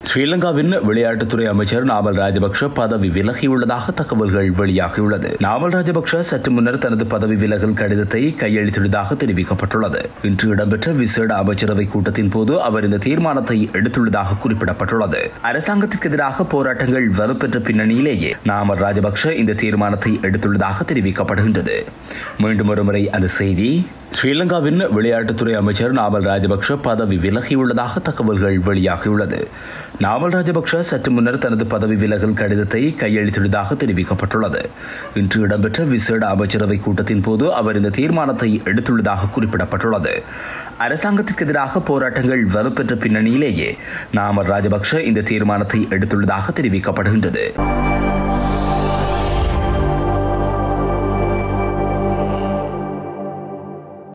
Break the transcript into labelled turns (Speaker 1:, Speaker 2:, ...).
Speaker 1: ஸ்ரீலங்காவின் விளையாட்டுத்துறை அமைச்சர் நாமல் ராஜபக்ஷ பதவி விலகியுள்ளதாக தகவல்கள் வெளியாகியுள்ளது நாமல் ராஜபக்ஷ சற்று முன்னர் தனது பதவி விலகல் கடிதத்தை கையெழுத்திட்டதாக தெரிவிக்கப்பட்டுள்ளது இன்று இடம்பெற்ற விசேட அமைச்சரவை கூட்டத்தின் போது அவர் இந்த தீர்மானத்தை எடுத்துள்ளதாக குறிப்பிடப்பட்டுள்ளது அரசாங்கத்திற்கு எதிராக போராட்டங்கள் வலுப்பெற்ற பின்னணியிலேயே நாமல் ராஜபக்ஷ இந்த தீர்மானத்தை எடுத்துள்ளதாக தெரிவிக்கப்படுகின்றது மீண்டும் ஒருமுறை அந்த செய்தி ஸ்ரீலங்காவின் விளையாட்டுத்துறை அமைச்சர் நாமல் ராஜபக்ஷ பதவி விலகியுள்ளதாக தகவல்கள் வெளியாகியுள்ளது நாமல் ராஜபக்ஷ சற்று முன்னர் தனது பதவி விலகல் கடிதத்தை கையெழுத்திட்டதாக தெரிவிக்கப்பட்டுள்ளது இன்று இடம்பெற்ற விசேட அமைச்சரவை கூட்டத்தின் போது அவர் இந்த தீர்மானத்தை எடுத்துள்ளதாக குறிப்பிடப்பட்டுள்ளது அரசாங்கத்திற்கு எதிராக போராட்டங்கள் வலுப்பெற்ற பின்னணியிலேயே நாமல் ராஜபக்ஷ இந்த தீர்மானத்தை எடுத்துள்ளதாக தெரிவிக்கப்படுகின்றது